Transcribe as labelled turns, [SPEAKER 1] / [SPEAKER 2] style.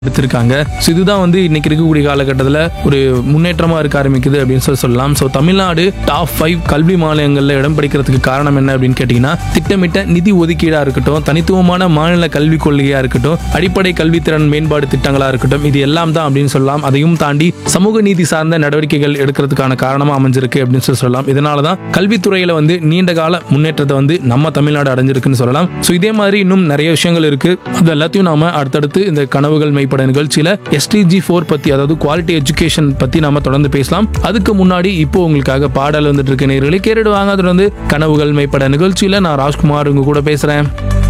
[SPEAKER 1] எடுத்திருக்காங்க ஸோ இதுதான் வந்து இன்னைக்கு இருக்கக்கூடிய காலகட்டத்தில் ஒரு முன்னேற்றமா இருக்க ஆரம்பிக்குது அப்படின்னு சொல்லி சொல்லலாம் ஸோ தமிழ்நாடு டாப் ஃபைவ் கல்வி மாநிலங்களில் இடம் பிடிக்கிறதுக்கு காரணம் என்ன அப்படின்னு கேட்டிங்கன்னா திட்டமிட்ட நிதி ஒதுக்கீடா இருக்கட்டும் தனித்துவமான மாநில கல்விக் கொள்கையா இருக்கட்டும் அடிப்படை கல்வித்திறன் மேம்பாடு திட்டங்களா இருக்கட்டும் இது எல்லாம் தான் அப்படின்னு சொல்லலாம் அதையும் தாண்டி சமூக நீதி சார்ந்த நடவடிக்கைகள் எடுக்கிறதுக்கான காரணமா அமைஞ்சிருக்கு அப்படின்னு சொல்லி சொல்லலாம் இதனால தான் கல்வித்துறையில வந்து நீண்ட கால முன்னேற்றத்தை வந்து நம்ம தமிழ்நாடு அடைஞ்சிருக்குன்னு சொல்லலாம் ஸோ இதே மாதிரி இன்னும் நிறைய விஷயங்கள் இருக்கு அது எல்லாத்தையும் நாம அடுத்தடுத்து இந்த கனவுகள் மெய்ப்பட நிகழ்ச்சியில எஸ்டிஜி ஃபோர் பத்தி அதாவது குவாலிட்டி எஜுகேஷன் பத்தி நாம தொடர்ந்து பேசலாம் அதுக்கு முன்னாடி இப்போ உங்களுக்காக பாடல் வந்துட்டு இருக்க நேர்களை கேட்டுடுவாங்க தொடர்ந்து கனவுகள் மெய்ப்பட நிகழ்ச்சியில நான் ராஜ்குமார் உங்க கூட பேசுறேன்